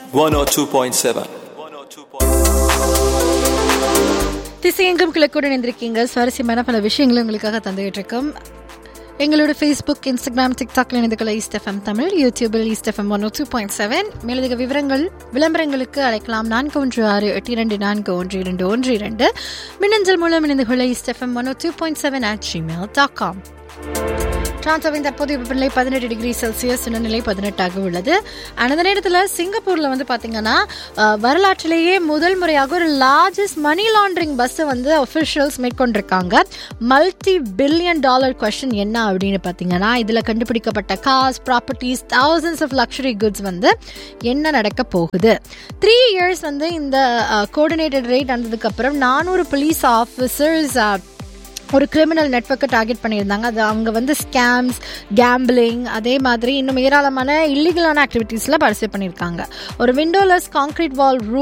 102.7. திசையெங்கும் கிழக்குடன் இருந்திருக்கீங்க சுவாரஸ்யமான பல விஷயங்களும் உங்களுக்காக தந்துகிட்டு இருக்கோம் எங்களோட ஃபேஸ்புக் இன்ஸ்டாகிராம் டிக்டாக்ல இணைந்து கொள்ள ஈஸ்ட் எஃப்எம் தமிழ் யூடியூபில் East FM one two point seven மேலதிக விவரங்கள் விளம்பரங்களுக்கு அழைக்கலாம் நான்கு ஒன்று ஆறு எட்டு இரண்டு நான்கு ஒன்று இரண்டு ஒன்று இரண்டு மின்னஞ்சல் மூலம் இணைந்து கொள்ள East FM one two point seven at Gmail dot com டொராண்டோவின் தற்போதைய வெப்பநிலை பதினெட்டு டிகிரி செல்சியஸ் நிலை பதினெட்டாக உள்ளது அந்த நேரத்தில் சிங்கப்பூரில் வந்து பார்த்தீங்கன்னா அஹ், வரலாற்றிலேயே முதல் முறையாக ஒரு லார்ஜஸ்ட் மணி லாண்டரிங் பஸ்ஸை வந்து ஒஃபிஷியல்ஸ் மேற்கொண்டிருக்காங்க மல்டி பில்லியன் டாலர் கொஸ்டின் என்ன அப்படின்னு பார்த்தீங்கன்னா இதில் கண்டுபிடிக்கப்பட்ட cars properties thousands of luxury goods வந்து என்ன நடக்க போகுது த்ரீ இயர்ஸ் வந்து இந்த கோஆர்டினேட்டட் ரேட் வந்ததுக்கப்புறம் நானூறு போலீஸ் ஆஃபீஸர்ஸ் ஒரு கிரிமினல் நெட்ஒர்க்கை டார்கெட் பண்ணியிருந்தாங்க அது அவங்க வந்து ஸ்கேம்ஸ் கேம்பிளிங் அதே மாதிரி இன்னும் ஏராளமான இல்லீகலான ஆக்டிவிட்டீஸில் பார்ட்டிசிபேட் பண்ணியிருக்காங்க ஒரு விண்டோலெஸ் கான்கிரீட் வால் ரூ